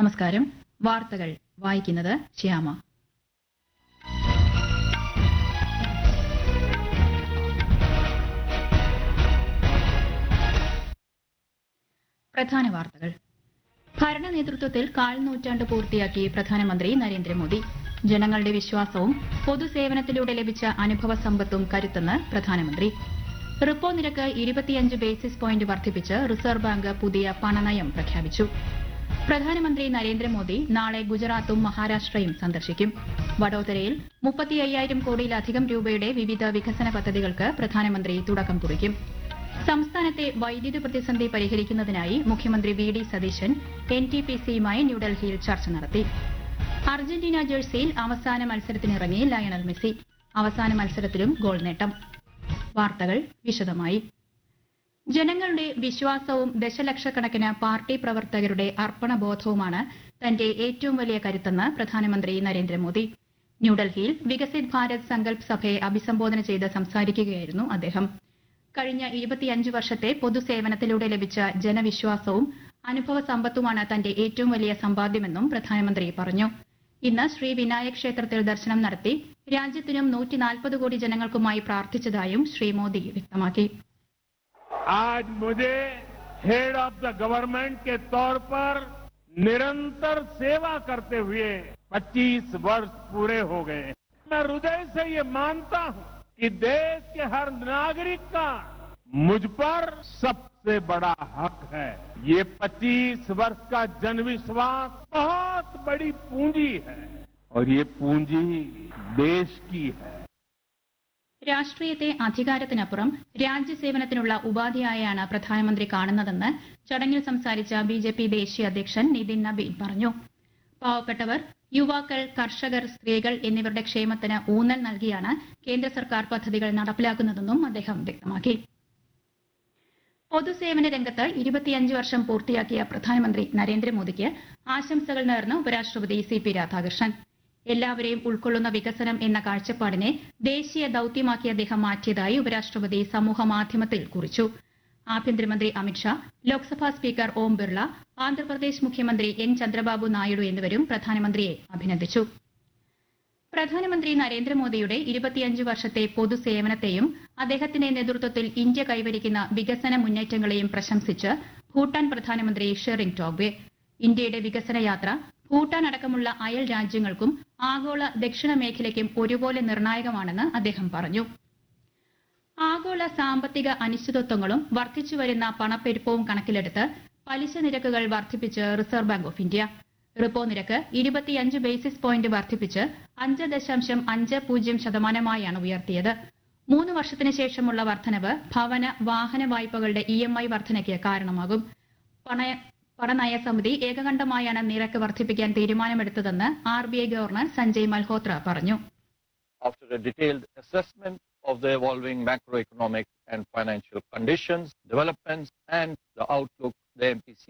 നമസ്കാരം വാർത്തകൾ വായിക്കുന്നത് ശ്യാമ പ്രധാന വാർത്തകൾ ഭരണ നേതൃത്വത്തിൽ കാൽ നൂറ്റാണ്ട് പൂർത്തിയാക്കി പ്രധാനമന്ത്രി നരേന്ദ്രമോദി ജനങ്ങളുടെ വിശ്വാസവും പൊതുസേവനത്തിലൂടെ ലഭിച്ച അനുഭവ സമ്പത്തും കരുത്തെന്ന് പ്രധാനമന്ത്രി റിപ്പോ നിരക്ക് ഇരുപത്തിയഞ്ച് ബേസിസ് പോയിന്റ് വർദ്ധിപ്പിച്ച് റിസർവ് ബാങ്ക് പുതിയ പണനയം പ്രഖ്യാപിച്ചു പ്രധാനമന്ത്രി നരേന്ദ്രമോദി നാളെ ഗുജറാത്തും മഹാരാഷ്ട്രയും സന്ദർശിക്കും വഡോദരയിൽ മുപ്പത്തി അയ്യായിരം കോടിയിലധികം രൂപയുടെ വിവിധ വികസന പദ്ധതികൾക്ക് പ്രധാനമന്ത്രി തുടക്കം കുറിക്കും സംസ്ഥാനത്തെ വൈദ്യുതി പ്രതിസന്ധി പരിഹരിക്കുന്നതിനായി മുഖ്യമന്ത്രി V D Satheesan N T P സിയുമായി ന്യൂഡൽഹിയിൽ ചർച്ച നടത്തി അർജന്റീന ജേഴ്സിയിൽ അവസാന മത്സരത്തിനിറങ്ങി ലയണൽ മെസ്സി അവസാന മത്സരത്തിലും ഗോൾ നേട്ടം വാർത്തകൾ വിശദമായി ജനങ്ങളുടെ വിശ്വാസവും ദശലക്ഷക്കണക്കിന് പാർട്ടി പ്രവർത്തകരുടെ അർപ്പണബോധവുമാണ് തന്റെ ഏറ്റവും വലിയ കരുത്തെന്ന് പ്രധാനമന്ത്രി നരേന്ദ്രമോദി ന്യൂഡൽഹിയിൽ വികസിത് ഭാരത് സങ്കൽപ് സഭയെ അഭിസംബോധന ചെയ്ത് സംസാരിക്കുകയായിരുന്നു അദ്ദേഹം കഴിഞ്ഞ ഇരുപത്തിയഞ്ച് വർഷത്തെ പൊതുസേവനത്തിലൂടെ ലഭിച്ച ജനവിശ്വാസവും അനുഭവ സമ്പത്തുമാണ് തന്റെ ഏറ്റവും വലിയ സമ്പാദ്യമെന്നും പ്രധാനമന്ത്രി പറഞ്ഞു ഇന്ന് ശ്രീ വിനായക് ക്ഷേത്രത്തിൽ ദർശനം നടത്തി രാജ്യത്തിനും നൂറ്റി നാൽപ്പത് കോടി ജനങ്ങൾക്കുമായി പ്രാർത്ഥിച്ചതായും ശ്രീ മോദി വ്യക്തമാക്കി आज मुझे हेड ऑफ द गवर्नमेंट के तौर पर निरंतर सेवा करते हुए 25 वर्ष पूरे हो गए हैं। मैं हृदय से ये मानता हूं कि देश के हर नागरिक का मुझ पर सबसे बड़ा हक है ये 25 वर्ष का जनविश्वास बहुत बड़ी पूंजी है और ये पूंजी देश की है രാഷ്ട്രീയത്തെ അധികാരത്തിനപ്പുറം രാജ്യസേവനത്തിനുള്ള ഉപാധിയായാണ് പ്രധാനമന്ത്രി കാണുന്നതെന്ന് ചടങ്ങിൽ സംസാരിച്ച ബി ജെ പി ദേശീയ അധ്യക്ഷൻ നിതിൻ നബീൻ പറഞ്ഞു പാവപ്പെട്ടവർ യുവാക്കൾ കർഷകർ സ്ത്രീകൾ എന്നിവരുടെ ക്ഷേമത്തിന് ഊന്നൽ നൽകിയാണ് കേന്ദ്ര സർക്കാർ പദ്ധതികൾ നടപ്പിലാക്കുന്നതെന്നും അദ്ദേഹം വ്യക്തമാക്കി പൊതുസേവന രംഗത്ത് ഇരുപത്തിയഞ്ച് വർഷം പൂർത്തിയാക്കിയ പ്രധാനമന്ത്രി നരേന്ദ്രമോദിക്ക് ആശംസകൾ നേർന്ന് ഉപരാഷ്ട്രപതി സി പി രാധാകൃഷ്ണൻ എല്ലാവരെയും ഉൾക്കൊള്ളുന്ന വികസനം എന്ന കാഴ്ചപ്പാടിനെ ദേശീയ ദൌത്യമാക്കി അദ്ദേഹം മാറ്റിയതായി ഉപരാഷ്ട്രപതി സമൂഹ മാധ്യമത്തിൽ കുറിച്ചു ആഭ്യന്തരമന്ത്രി അമിത്ഷാ ലോക്സഭാ സ്പീക്കർ ഓം ബിർള ആന്ധ്രാപ്രദേശ് മുഖ്യമന്ത്രി എൻ ചന്ദ്രബാബു നായിഡു എന്നിവരും പ്രധാനമന്ത്രിയെ അഭിനന്ദിച്ചു പ്രധാനമന്ത്രി നരേന്ദ്രമോദിയുടെ ഇരുപത്തിയഞ്ച് വർഷത്തെ പൊതുസേവനത്തെയും അദ്ദേഹത്തിന്റെ നേതൃത്വത്തിൽ ഇന്ത്യ കൈവരിക്കുന്ന വികസന മുന്നേറ്റങ്ങളെയും പ്രശംസിച്ച് ഭൂട്ടാൻ പ്രധാനമന്ത്രി ഷെറിംഗ് ടോബ്ഗെ ഇന്ത്യയുടെ വികസന യാത്ര ഭൂട്ടാൻ അടക്കമുള്ള അയൽ രാജ്യങ്ങൾക്കും ആഗോള ദക്ഷിണ മേഖലയ്ക്കും ഒരുപോലെ നിർണായകമാണെന്ന് അദ്ദേഹം പറഞ്ഞു ആഗോള സാമ്പത്തിക അനിശ്ചിതത്വങ്ങളും വർദ്ധിച്ചുവരുന്ന പണപ്പെരുപ്പവും കണക്കിലെടുത്ത് പലിശ നിരക്കുകൾ വർദ്ധിപ്പിച്ച് reserve bank of India repo നിരക്ക് ഇരുപത്തിയഞ്ച് ബേസിസ് പോയിന്റ് വർദ്ധിപ്പിച്ച് അഞ്ച് ദശാംശം അഞ്ച് പൂജ്യം ശതമാനമായാണ് ഉയർത്തിയത് മൂന്ന് വർഷത്തിന് ശേഷമുള്ള വർധനവ് ഭവന വാഹന വായ്പകളുടെ ഇ എം ഐ വർധനയ്ക്ക് കാരണമാകും പണയ പണനയ സമിതി ഏകകണ്ഠമായാണ് നിരക്ക് വർദ്ധിപ്പിക്കാൻ തീരുമാനമെടുത്തതെന്ന് R B I governor Sanjay Malhotra പറഞ്ഞു after a detailed assessment of the evolving macroeconomic and financial conditions, developments, and the outlook, the MPC